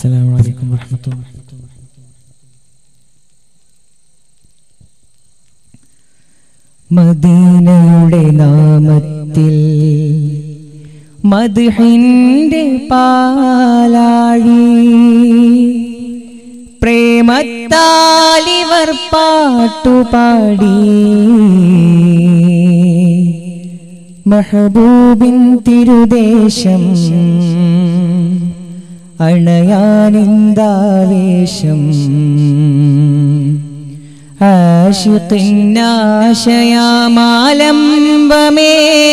السلام عليكم ورحمة الله മദീനയുടെ നാമത്തിൽ മദ്ഹിന്റെ പാലാഴി പ്രേമത്താലിവർ പാട്ടുപാടി മെഹബൂബിൻ തിരുദേശം അണയാനിന്ദാവേശം ആശിഖിന്നാശയാമാലംബമേ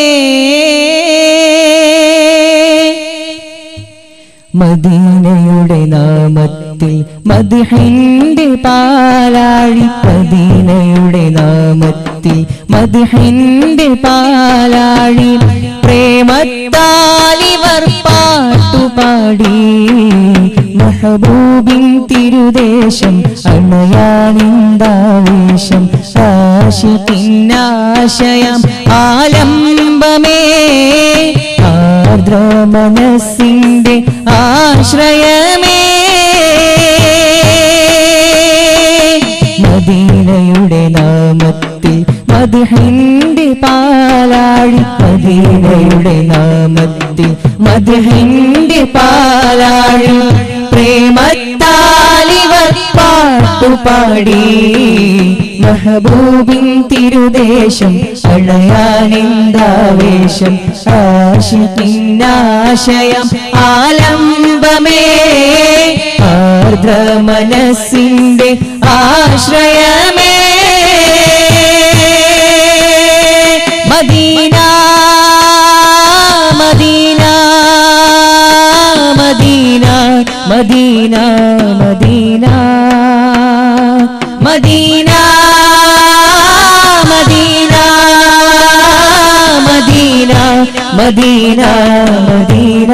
മദീനയുടെ നാമത്തിൽ മദ്ഹിന്റെ പാലാഴി മദീനയുടെ നാമത്തിൽ മദ്ഹിന്റെ പാലാഴി പ്രേമത്താലിവർ പാട്ടുപാടി മെഹബൂബിൻ തിരുദേശം അണയാനിന്ദാവേശം ആശിക്കിന്നാശയം ആലംബമേ ആർദ്ര മനസ്സിന്റെ ആശ്രയമേ മദീനയുടെ നാമത്തിൽ മദ്ഹിന്റെ പാലാഴി മദീനയുടെ നാമത്തിൽ മദ്ഹിന്റെ പാലാഴി പ്രേമത്താലിവർ പാട്ടുപാടി മെഹബൂബിൻ തിരുദേശം അണയാനിന്ദാവേശം ആശിക്കിന്നാശയം ആലംബമേ ആർദ്ര മനസ്സിന്റെ ആശ്രയമേ Medina Medina Medina Medina Medina Medina Medina Medina Medina Medina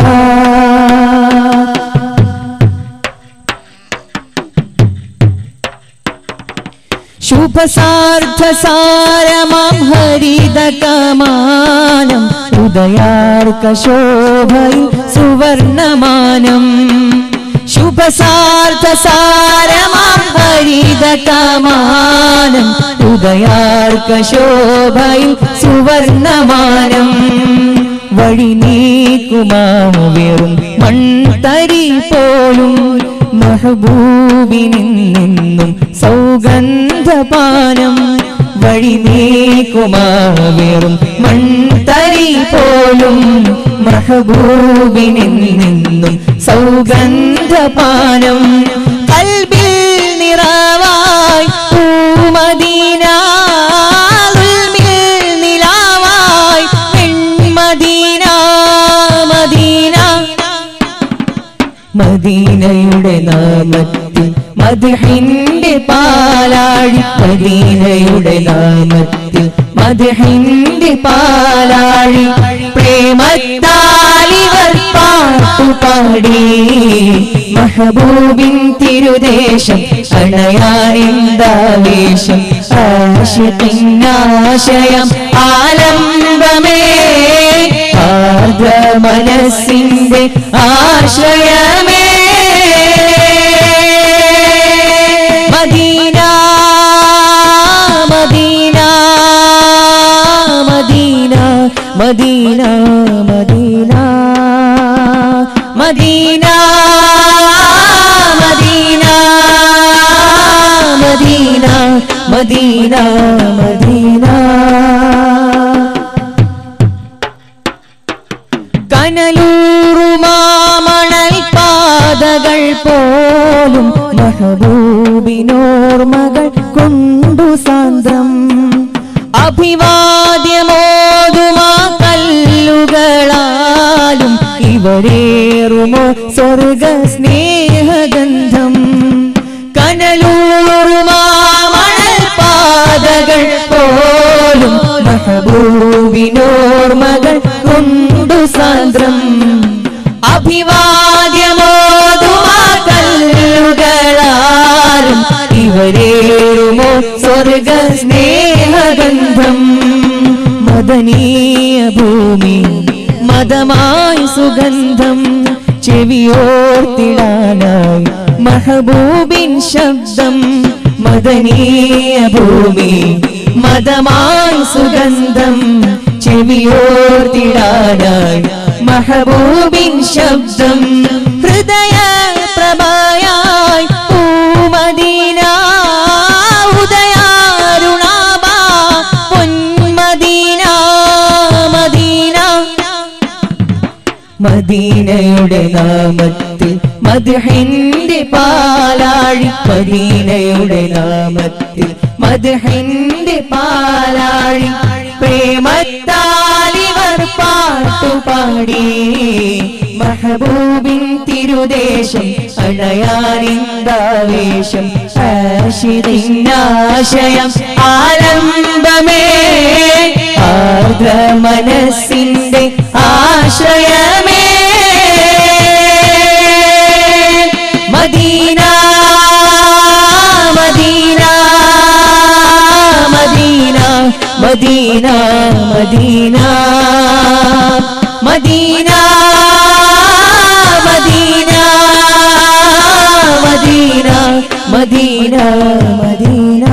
ശുഭസാർത്ഥസാരമാം ഹരിതകമാനം ഉദയാർക്കശോഭയിൽ സുവർണമാനം ശുഭസാർത്ഥസാരമാം ഹരിതകമാനം ഉദയാർക്കശോഭയിൽ സുവർണമാനം വഴി നീക്കുമാവും മൺതരി പോലും മെഹബൂബിനിൽ നിന്നും സൗഗന്ധപാനം വഴി നീക്കുമാവേറും മൺതരി പോലും മെഹബൂബിനിൽ നിന്നും സൗഗന്ധപാനം കൽബിൽ നിറവായി പൂമദീന ഉൾമിൽ നിലാവായി പെൺമദീന മദീന മദീനയുടെ നാമത്തിൽ മദ്ഹിന്റെ പാലാഴി മദീനയുടെ നാമത്തിൽ മദ്ഹിന്റെ പാലാഴി പ്രേമത്താലിവർ പാട്ടുപാടി മെഹബൂബിൻ തിരുദേശം അണയാനിന്ദാവേശം ആശിക്കിന്നാശയം ആലംബമേ ആർദ്ര മനസ്സിന്റെ ആശ്രയമേ Medina Medina Medina Medina Medina Medina Medina Medina Medina Medina കനലൂറുമാമണൽ പാതകൾ പോലും മെഹബൂബിനോർമകൾ കൊണ്ടു സാന്ദ്രം അഭിവാദ്യമോതുമാ കല്ലുകളാലും ഇവരേറുമോ സ്വർഗ സ്നേഹഗന്ധം കനലൂറുമാമണൽ പാതകൾ പോലും മെഹബൂബിനോർമകൾ കൊണ്ടു സാന്ദ്രം അഭിവാദ്യമോതുമാ കല്ലുകളാലും ഇവരേറുമോ സ്വർഗ സ്നേഹഗന്ധം മദനീയ ഭൂമി മതമായി സുഗന്ധം ചെവിയോർത്തിടാനായി മഹബൂബിൻ ശബ്ദം മദനീയ ഭൂമി മതമായി സുഗന്ധം ചെവിയോർത്തിടാനായി മഹബൂബിൻ ശബ്ദം ഹൃദയ പ്രഭയായി പൂമദീന ഉദയാരുണാബ പൊന്മദീന മദീന മദീനയുടെ നാമത്തിൽ മദ്ഹിന്റെ പാലാഴി മദീനയുടെ നാമത്തിൽ മദ്ഹിന്റെ പാലാഴി പ്രേമത്താലിവർ പാട്ടുപാടി മഹബൂബിൻ തിരുദേശം അണയാനിന്ദാവേശം ആശിരിന്നാശയം ആലംബമേ ആർദ്ര മനസ്സിന്റെ ആശ്രയമേ Medina Medina Medina Medina Medina Medina Medina Medina Medina Medina